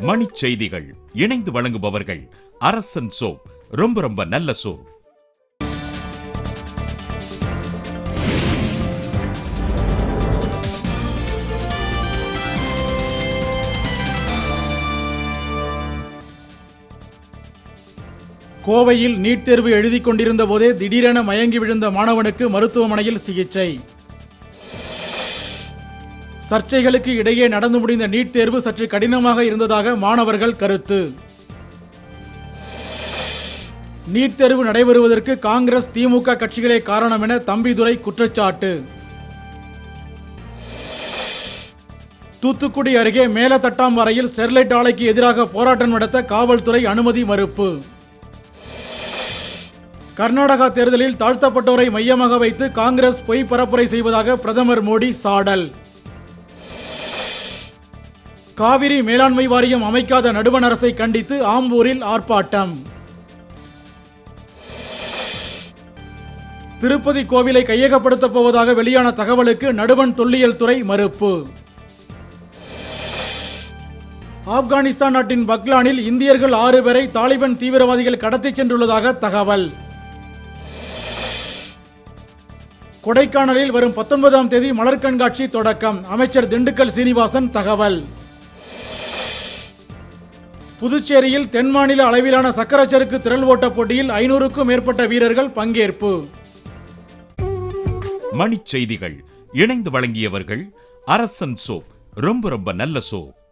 மணிச் செய்திகள் இணைந்து வழங்குபவர்கள் அரசன் சோப் ரொம்ப ரொம்ப நல்ல சோப் கோவையில் நீட் தேர்வு எழுதிக் கொண்டிருந்த போதே திடீரென மயங்கி விழுந்த மாணவனுக்கு மருத்துவமனையில் சிகிச்சை சர்ச்சைகளுக்கு இடையே நடந்து முடிந்த நீட் தேர்வு சற்று கடினமாக இருந்ததாக மாணவர்கள் கருத்து நீட் தேர்வு நடைபெறுவதற்கு காங்கிரஸ் திமுக கட்சிகளே காரணம் என தம்பிதுரை குற்றச்சாட்டு தூத்துக்குடி அருகே மேலத்தட்டாம்பாறையில் ஸ்டெர்லைட் ஆலைக்கு எதிராக போராட்டம் நடத்த காவல்துறை அனுமதி மறுப்பு கர்நாடகா தேர்தலில் தாழ்த்தப்பட்டோரை மையமாக வைத்து காங்கிரஸ் பொய் பரப்புரை செய்வதாக பிரதமர் மோடி சாடல் காவிரி மேலாண்மை வாரியம் அமைக்காத நடுவண் அரசை கண்டித்து ஆம்பூரில் ஆர்ப்பாட்டம் திருப்பதி கோவிலை கையகப்படுத்தப் போவதாக வெளியான தகவலுக்கு நடுவண் தொல்லியல் துறை மறுப்பு ஆப்கானிஸ்தான் நாட்டின் பக்லானில் இந்தியர்கள் ஆறு பேரை தாலிபான் தீவிரவாதிகள் கடத்திச் சென்றுள்ளதாக தகவல் கொடைக்கானலில் வரும் பத்தொன்பதாம் தேதி மலர் கண்காட்சி தொடக்கம் அமைச்சர் திண்டுக்கல் சீனிவாசன் தகவல் புதுச்சேரியில் தென்மாநில அளவிலான சக்கரச்சருக்கு திரள் ஓட்டப் போட்டியில் ஐநூறுக்கும் மேற்பட்ட வீரர்கள் பங்கேற்பு மணிச் செய்திகள் இணைந்து வழங்கியவர்கள் அரசன் சோப் ரொம்ப ரொம்ப நல்ல சோப்